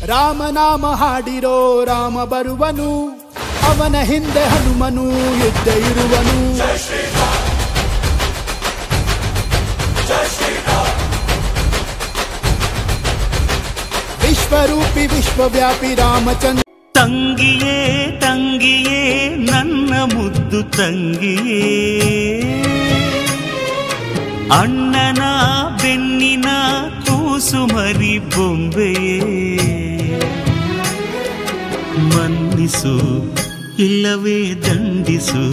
ರಾಮನಾಮ ಹಾಡಿರೋ ರಾಮ ಬರುವನು ಅವನ ಹಿಂದೆ ಹನುಮನು ಯುದ್ಧ ಇರುವನು ವಿಶ್ವರೂಪಿ ವಿಶ್ವವ್ಯಾಪಿ ರಾಮಚಂದ್ರ ತಂಗಿಯೇ ತಂಗಿಯೇ ನನ್ನ ಮುದ್ದು ತಂಗಿಯೇ ಅಣ್ಣನ ಬೆನ್ನಿನ ಕೂಸು ಮರಿ ಬೊಂಬೆಯೇ ಮನ್ನಿಸು ಇಲ್ಲವೇ ದಂಡಿಸು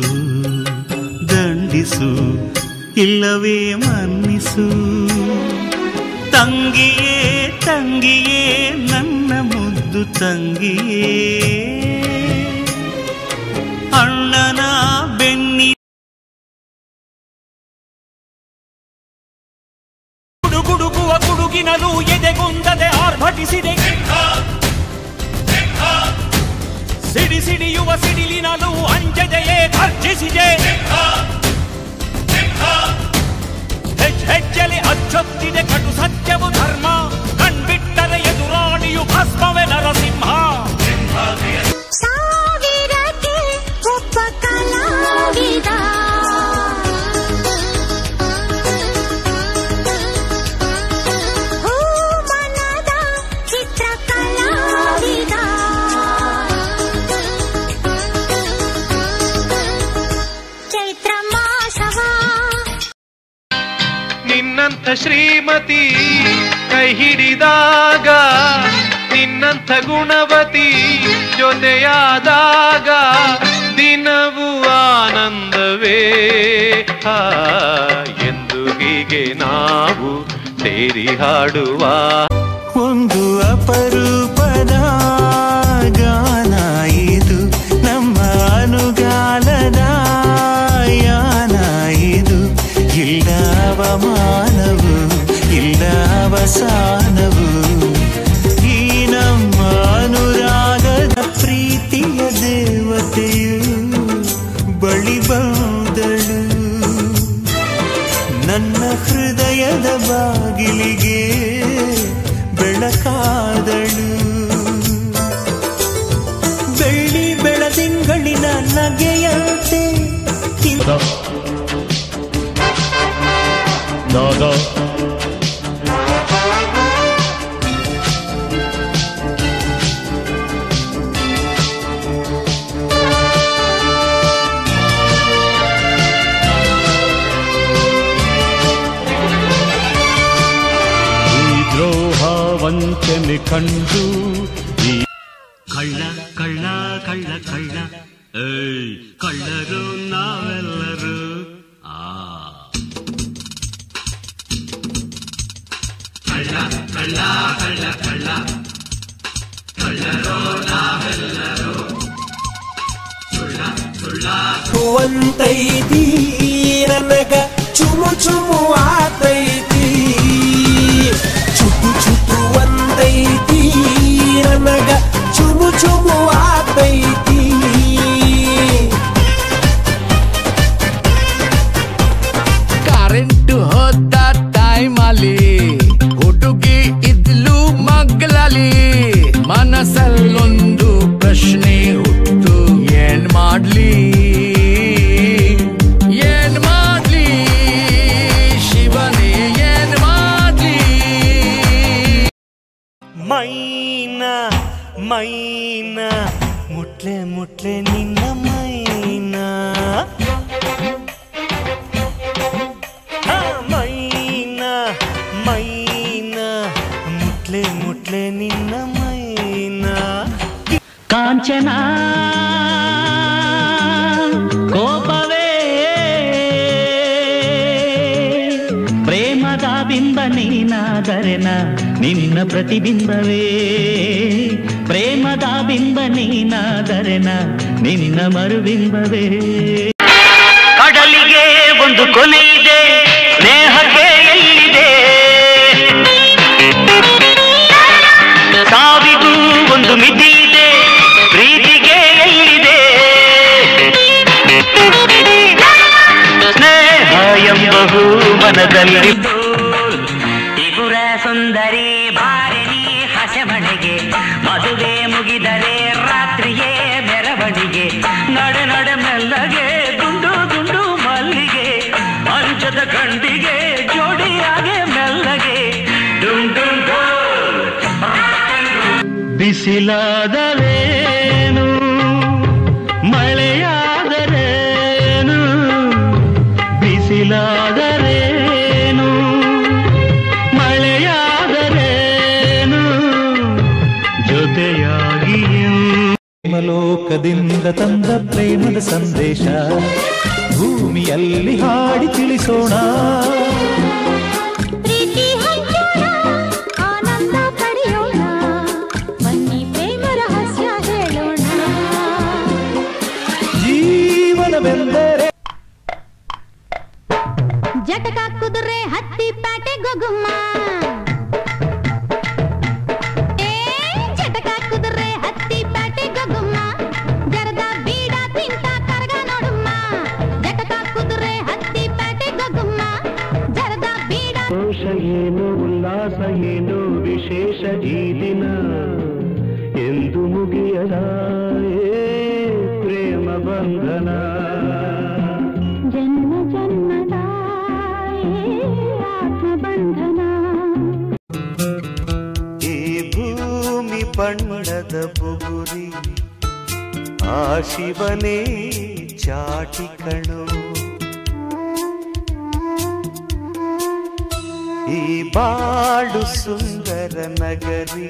ದಂಡಿಸು ಇಲ್ಲವೇ ಮನ್ನಿಸು ತಂಗಿಯೇ ತಂಗಿಯೇ ನನ್ನ ಮುದ್ದು ತಂಗಿಯೇ ಅಣ್ಣನ ಬೆನ್ನಿ ಗುಡುಗುಡುಗುವ ಗುಡುಗಿನಲು ಎದೆಗುಂದದೆ ಆರ್ಭಟಿಸಿದೆ ಸಿಡಿ ಸಿಡಿಯುವ ಸಿಡಿಲಿನಲು ಅಂಜದೆಯೇ ಗರ್ಜಿಸಿದೆ ಹೆಜ್ ಹೆಜ್ಜೆಲಿ ಅಚ್ಚೊತ್ತಿದೆ ಕಟು ಸತ್ಯವು ಧರ್ಮ ಕಣ್ಬಿಟ್ಟರೆ ಎದುರಾಳಿಯು ಭಸ್ಮವೇ ನರಸಿಂಹ ಸಾವಿರಕ್ಕೆ ಒಬ್ಬ ಕಲಾವಿದ ಹೂಮನದ ಚಿತ್ರ ಕಲಾವಿದ ಚೈತ್ರ ಮಾಸವ ನಿನ್ನಂಥ ಶ್ರೀಮತಿ ಕೈ ಹಿಡಿದಾಗ ನಿನ್ನಂಥ ಗುಣವತಿ ಜೊತೆಯಾದಾಗ ದಿನವೂ ಆನಂದವೇ ಆ, ಎಂದು ಹೀಗೆ ನಾವು ಸೇರಿ ಹಾಡುವ ಒಂದು ಅಪರೂಪದ ಗಾನ ಇದು ನಮ್ಮ ಅನುಗಾಲದ ಯಾನ ಇದು ಇಲ್ಲ ಅವಮಾನವು ಇಲ್ಲ ಅವಸಾನವು ಈ ನಮ್ಮ ಅನುರಾಗದ ಪ್ರೀತಿಯ ದೇವತೆಯು ಬಳಿ ಬಂದಳು ನನ್ನ ಹೃದಯದ ಬಾಗಿಲಿಗೆ ಬೆಳಕಾದಳು ಬೆಳ್ಳಿ ಬೆಳದಿಂಗಳಿನ ನಗೆಯಂತೆ ಈ ದ್ರೋಹ ವಂಚನೆ ಕಂಡು ಈ ಕಳ್ಳ ಕಳ್ಳ ಕಳ್ಳ ಕಳ್ಳ ಏಯ್ ಕಳ್ಳರು ನಾವೆಲ್ಲರೂ ಆ ಚುವಂತೈತಿ ನನಗ ಚುಮು ಚುಮು ಆತೈತಿ ಚುಟು ಚುಟು ಒಂದೈತಿ ನನಗ ಚುಮು ಚುಮು ಆತೈತಿ ಕರೆಂಟ್ ಹೋದ ಟೈಮ್ ಅಲ್ಲಿ ಹುಡುಗಿ ಇದ್ಲು ಮಗ್ಲಲ್ಲಿ ಮನಸ್ಸಲ್ಲೊಂದು ಪ್ರಶ್ನೆ ಹುಟ್ಟು ಏನ್ ಮಾಡ್ಲಿ ಏನ್ ಮಾಡ್ಲಿ ಶಿವನೇ ಏನ್ ಮಾಡ್ಲಿ ಮೈನ ಮೈನ ಮುಟ್ಲೆ ಮುಟ್ಲೆ ನಿನ್ನ ಮೈನ ಹಾ, ಮೈನ ಮೈನ ಮುಟ್ಲೆ ಮುಟ್ಲೆ ನಿನ್ನ ಮೈನ ಕಾಂಚನ ಕೋಪವೇ ಪ್ರೇಮದ ಬಿಂಬ ನೀನಾದರೆನ ನಿನ್ನ ಪ್ರತಿಬಿಂಬವೇ ಪ್ರೇಮದ ಬಿಂಬ ನೀನಾದರೆನ ನಿನ್ನ ಮರುಬಿಂಬವೇ ಕಡಲಿಗೆ ಒಂದು ಕೊನೆ ಇದೆ ಸ್ನೇಹಕ್ಕೆ ಎಲ್ಲಿದೆ ಸಾವಿಗೂ ಒಂದು ಮಿತಿ ಇದೆ ಪ್ರೀತಿಗೆ ಎಲ್ಲಿದೆ ಸ್ನೇಹ ಎಂಬಹು ಮನದಲ್ಲಿ ಇಗುರ ಸುಂದರಿ ಬಾರಣಿ ಹಸೆ ಮಳೆಗೆ ಮದುವೆ ಮುಗಿದರೆ ರಾತ್ರಿಯೇ ಮೆರವಣಿಗೆ ನಡೆ ನಡೆ ಮೆಲ್ಲಗೆ ದುಂಡು ದುಂಡು ಮಲ್ಲಿಗೆ ಮಂಚದ ಕಂಡಿಗೆ ಜೋಡಿಯಾಗೆ ಮೆಲ್ಲಗೆ ಡುಂ ಡುಂ ಡೋಲ್. ಬಿಸಿಲಾದರೇನು ಮಳೆಯಾದರೇನು ಬಿಸಿಲಾದರೇನು ಮಳೆಯಾದರೇನು ಜೊತೆಯಾಗಿ ಪ್ರೇಮಲೋಕದಿಂದ ತಂದ ಪ್ರೇಮದ ಸಂದೇಶ ಭೂಮಿಯಲ್ಲಿ ಹಾಡಿ ತಿಳಿಸೋಣ ಪ್ರೀತಿ ಹಂಚೋಣ ಆನಂದ ಪಡೆಯೋಣ ಬನ್ನಿ ಪ್ರೇಮ ರಹಸ್ಯ ಹೇಳೋಣ ಜೀವನವೆಂದರೆ ಜಟಕ ಕುದುರೆ ಹತ್ತಿ ಪ್ಯಾಟೆ ಗೊಗುಮ್ಮ ಏ ಜಟಕ ಕುದುರೆ ಹತ್ತಿ ಪ್ಯಾಟೆ ಗೊಗುಮ್ಮ ಜರದ ಬೀಡ ತಿಂತ ಕರಗ ನೋಡುಮ್ಮ ಜಟಕ ಕುದುರೆ ಹತ್ತಿ ಪ್ಯಾಟೆ ಗೊಗುಮ್ಮ ಜರದ ಬೀಡ ಸಂತೋಷ ಏನು ಉಲ್ಲಾಸ ಏನು ವಿಶೇಷ ಈ ದಿನ ಎಂದು ಮುಗಿಯದ ಏ ಪ್ರೇಮ ಬಂಧನ ಜನ್ಮ ಜನ್ಮದ ಆತ್ಮಬಂಧನ ಈ ಭೂಮಿ ಬಣ್ಣದ ಬುಗುರಿ ಆ ಶಿವನೇ ಚಾಟಿ ಕಣು ಈ ಬಾಳು ಸುಂದರ ನಗರಿ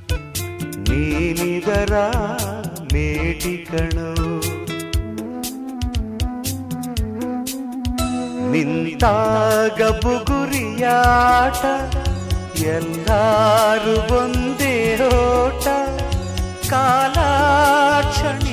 ನೀನಿದರ ಮೇಟಿ ಕಣು ನಿಂತಾಗ ಬುಗುರಿಯಾಟ ಎಲ್ಲಾರು ಒಂದೇ ಓಟ ಕಾಲಾಕ್ಷಣ